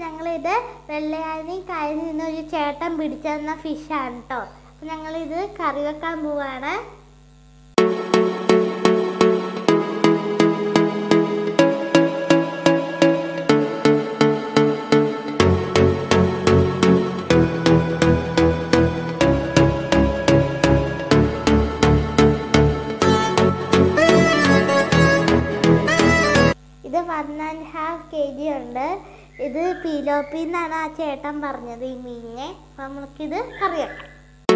ഞങ്ങളിത് വെള്ളയാനി കായലിൽ നിന്ന് ഒരു ചേട്ടൻ പിടിച്ചെന്ന ഫിഷാണ് കേട്ടോ അപ്പം ഞങ്ങളിത് കറി വെക്കാൻ പോവാണ് ഇത് one and half K G ഉണ്ട് ഇത് പിലോപ്പി എന്നാണ് ആ ചേട്ടൻ പറഞ്ഞത് ഈ മീനിനെ അപ്പം നമുക്കിത് കറി വെക്കാം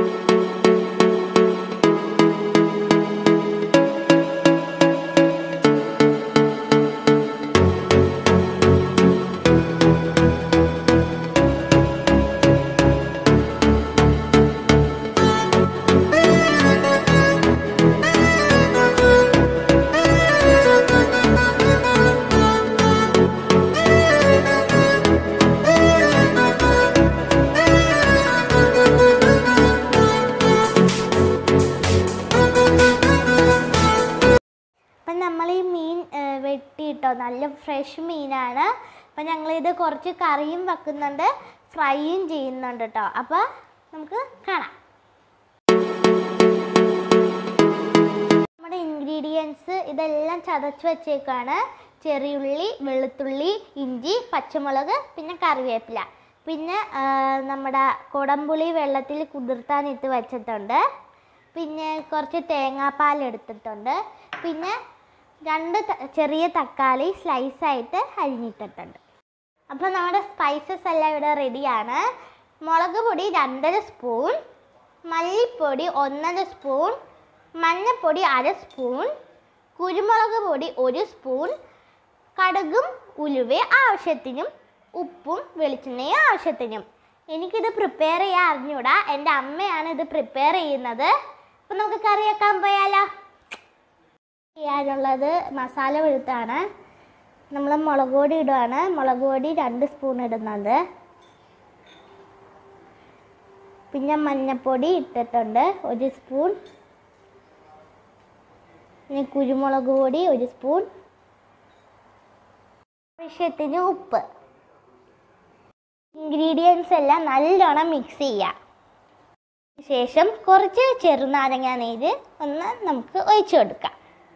അപ്പം നമ്മൾ ഈ മീൻ ഏ, വെട്ടിയിട്ടോ നല്ല ഫ്രഷ് മീനാണ് അപ്പം ഞങ്ങളിത് കുറച്ച് കറിയും വെക്കുന്നുണ്ട് ഫ്രൈയും ചെയ്യുന്നുണ്ട് കേട്ടോ അപ്പോൾ നമുക്ക് കാണാം നമ്മുടെ ഇൻഗ്രീഡിയൻസ് ഇതെല്ലാം ചതച്ച് വെച്ചേക്കാണ് ചെറിയുള്ളി വെളുത്തുള്ളി ഇഞ്ചി പച്ചമുളക് പിന്നെ കറിവേപ്പില പിന്നെ ആ, നമ്മുടെ കുടംപുളി വെള്ളത്തിൽ കുതിർത്താൻ ഇട്ട് വെച്ചിട്ടുണ്ട് പിന്നെ കുറച്ച് തേങ്ങാപ്പാൽ എടുത്തിട്ടുണ്ട് പിന്നെ രണ്ട് ത- ചെറിയ തക്കാളി സ്ലൈസായിട്ട് അരിഞ്ഞിട്ടിട്ടുണ്ട് അപ്പോൾ നമ്മുടെ സ്പൈസസ് എല്ലാം ഇവിടെ റെഡിയാണ് മുളക് പൊടി രണ്ടര സ്പൂൺ മല്ലിപ്പൊടി ഒന്നര സ്പൂൺ മഞ്ഞൾപ്പൊടി അര സ്പൂൺ കുരുമുളക് പൊടി ഒരു സ്പൂൺ കടുകും ഉലുവ ആവശ്യത്തിനും ഉപ്പും വെളിച്ചെണ്ണയും ആവശ്യത്തിനും എനിക്കിത് പ്രിപ്പയർ ചെയ്യാൻ അറിഞ്ഞൂടാ എൻ്റെ അമ്മയാണ് ഇത് പ്രിപ്പയർ ചെയ്യുന്നത് അപ്പം നമുക്ക് കറി വെക്കാൻ പോയാലോ ചെയ്യാനുള്ളത് മസാല വെളുത്താണ് നമ്മൾ മുളക് പൊടി ഇടുകയാണ് മുളക് പൊടി രണ്ട് സ്പൂൺ ഇടുന്നുണ്ട് പിന്നെ മഞ്ഞൾപ്പൊടി ഇട്ടിട്ടുണ്ട് ഒരു സ്പൂൺ പിന്നെ കുരുമുളക് പൊടി ഒരു സ്പൂൺ ആവശ്യത്തിന് ഉപ്പ് ഇൻഗ്രീഡിയൻസ് എല്ലാം നല്ലോണം മിക്സ് ചെയ്യാം ശേഷം കുറച്ച് ചെറുനാരങ്ങ നീര് ഒന്ന് നമുക്ക് ഒഴിച്ചു കൊടുക്കാം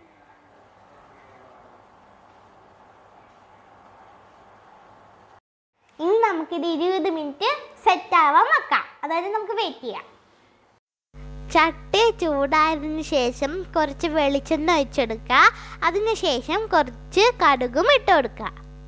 ഇനി നമുക്കിത് ഇരുപത് മിനിറ്റ് സെറ്റ് ആവാൻ വെക്കാം അതായത് നമുക്ക് വെയിറ്റ് ചെയ്യാം ചട്ടി ചൂടായതിനു ശേഷം കുറച്ച് വെളിച്ചെണ്ണ ഒഴിച്ചെടുക്കുക അതിനുശേഷം കുറച്ച് കടുകും ഇട്ട് കൊടുക്കുക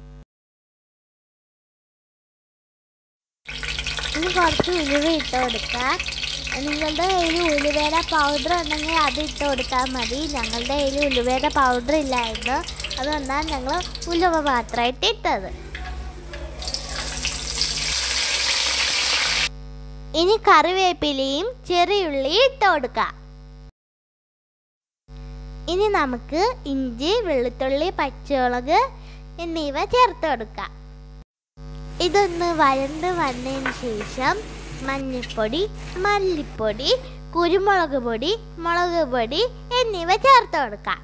ഇനി കുറച്ച് ഉലുവ ഇട്ട് കൊടുക്കുക നിങ്ങളുടെ കയ്യിൽ ഉലുവയുടെ പൗഡർ ഉണ്ടെങ്കിൽ അത് ഇട്ട് കൊടുത്താൽ മതി ഞങ്ങളുടെ കയ്യിൽ ഉലുവയുടെ പൗഡർ ഇല്ലായിരുന്നു അതുകൊണ്ടാണ് ഞങ്ങൾ ഉലുവ മാത്രമായിട്ട് ഇട്ടത് ഇനി കറിവേപ്പിലയും ചെറിയുള്ളിയും ഇട്ട് കൊടുക്കാം ഇനി നമുക്ക് ഇഞ്ചി വെളുത്തുള്ളി പച്ചമുളക് എന്നിവ ചേർത്ത് കൊടുക്കാം ഇതൊന്ന് വരണ്ട് വന്നതിന് ശേഷം മഞ്ഞൾപ്പൊടി മല്ലിപ്പൊടി കുരുമുളക് പൊടി മുളക് പൊടി എന്നിവ ചേർത്ത് കൊടുക്കാം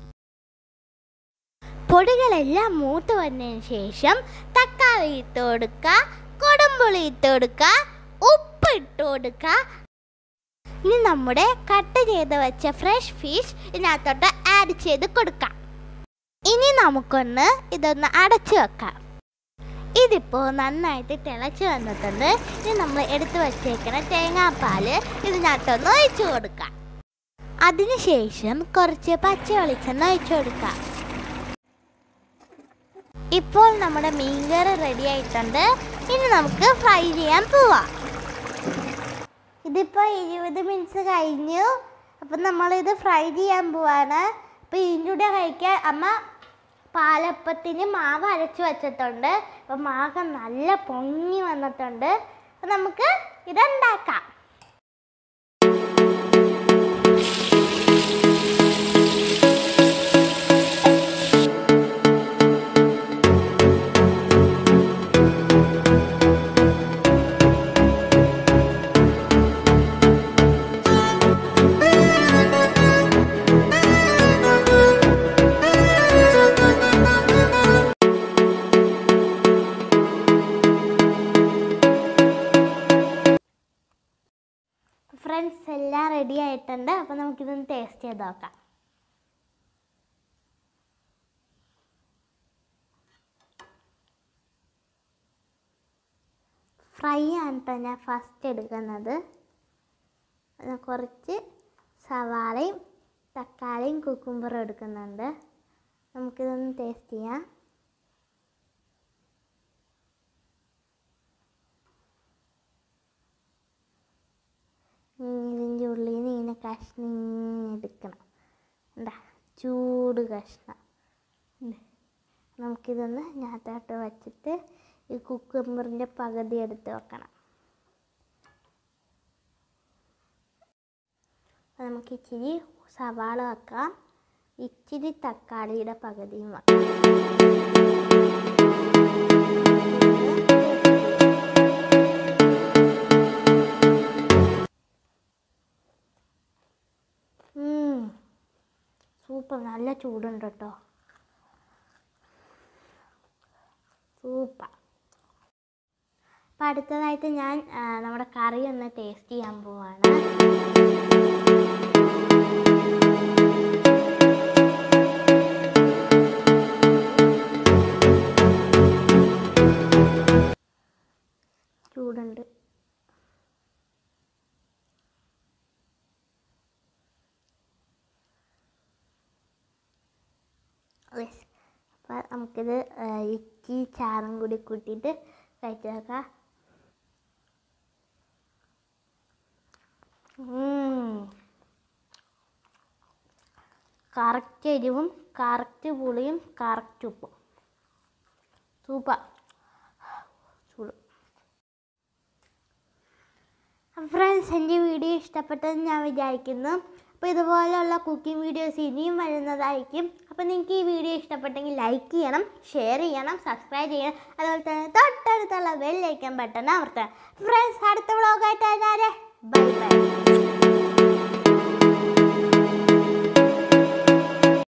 പൊടികളെല്ലാം മൂത്ത് വന്നതിന് ശേഷം തക്കാളി ഇട്ട് കൊടുക്കുക കൊടുമ്പുളി ഇട്ട് കൊടുക്കുക ഉപ്പ് ഇട്ട് കൊടുക്കുക ഇനി നമ്മുടെ കട്ട് ചെയ്ത് വെച്ച ഫ്രഷ് ഫിഷ് ഇതിനകത്തോട്ട് ആഡ് ചെയ്ത് കൊടുക്കാം ഇനി നമുക്കൊന്ന് ഇതൊന്ന് അടച്ചു വെക്കാം ഇതിപ്പോൾ നന്നായിട്ട് തിളച്ച് വന്നിട്ടുണ്ട് ഇനി നമ്മൾ എടുത്തു വച്ചേക്കുന്ന തേങ്ങാപ്പാൽ ഇതിനകത്തൊന്ന് ഒഴിച്ചു കൊടുക്കാം അതിനുശേഷം കുറച്ച് പച്ച വെളിച്ചെണ്ണ ഒഴിച്ചു കൊടുക്കാം ഇപ്പോൾ നമ്മുടെ മീൻകറി റെഡി ആയിട്ടുണ്ട് ഇനി നമുക്ക് ഫ്രൈ ചെയ്യാൻ പോവാം ഇതിപ്പോൾ ഇരുപത് മിനിറ്റ്സ് കഴിഞ്ഞു അപ്പം നമ്മളിത് ഫ്രൈ ചെയ്യാൻ പോവാണ് അപ്പോൾ ഇതിൻ്റെ കൂടെ കഴിക്കാൻ അമ്മ പാലപ്പത്തിന് മാവ് അരച്ച് വെച്ചിട്ടുണ്ട് അപ്പം മാവ് നല്ല പൊങ്ങി വന്നിട്ടുണ്ട് അപ്പം നമുക്ക് ഇതുണ്ടാക്കാം ആയിട്ടുണ്ട് അപ്പോൾ നമുക്കിതൊന്ന് ടേസ്റ്റ് ചെയ്ത് നോക്കാം ഫ്രൈ ആണ് കേട്ടോ ഞാൻ ഫസ്റ്റ് എടുക്കുന്നത് അത് കുറച്ച് സവാളയും തക്കാളിയും കുക്കുംബറും എടുക്കുന്നുണ്ട് നമുക്കിതൊന്ന് ടേസ്റ്റ് ചെയ്യാം ഇതിൻ്റെ ഉള്ളിൽ നിന്ന് ഇങ്ങനെ കഷ്ണം ഇങ്ങനെ എടുക്കണം എന്താ ചൂട് കഷ്ണം ഉണ്ട്. നമുക്കിതൊന്ന് ഞാത്തോട്ട് വച്ചിട്ട് ഈ കുക്കുമ്പറിൻ്റെ പകുതി എടുത്ത് വെക്കണം അപ്പോൾ നമുക്ക് ഇച്ചിരി സവാള വെക്കാം ഇച്ചിരി തക്കാളിയുടെ പകുതിയും വെക്കാം ഉം. സൂപ്പർ നല്ല ചൂടുണ്ട് കേട്ടോ സൂപ്പർ അപ്പം അടുത്തതായിട്ട് ഞാൻ ആ, നമ്മുടെ കറി ഒന്ന് ടേസ്റ്റ് ചെയ്യാൻ പോവാണ് ചൂടുണ്ട് യെസ് അപ്പോൾ നമുക്കിത് ആ, ഇച്ചി ചാറും കൂടി കൂട്ടിയിട്ട് കഴിച്ചു നോക്കാം കറക്റ്റ് എരിവും കറക്റ്റ് പുളിയും കറക്റ്റ് ഉപ്പും സൂപ്പർ ചൂട് ഫ്രണ്ട്സ് എൻ്റെ വീഡിയോ ഇഷ്ടപ്പെട്ടെന്ന് ഞാൻ വിചാരിക്കുന്നു അപ്പോൾ ഇതുപോലെയുള്ള കുക്കിംഗ് വീഡിയോസ് ഇനിയും വരുന്നതായിരിക്കും അപ്പോൾ നിങ്ങൾക്ക് ഈ വീഡിയോ ഇഷ്ടപ്പെട്ടെങ്കിൽ ലൈക്ക് ചെയ്യണം ഷെയർ ചെയ്യണം സബ്സ്ക്രൈബ് ചെയ്യണം അതുപോലെ തന്നെ തൊട്ടടുത്തുള്ള ബെല്ലൈക്കൻ ബട്ടൺ അമർത്തണം ഫ്രണ്ട്സ് അടുത്ത വ്ളോഗായിട്ട് ബൈ ബൈ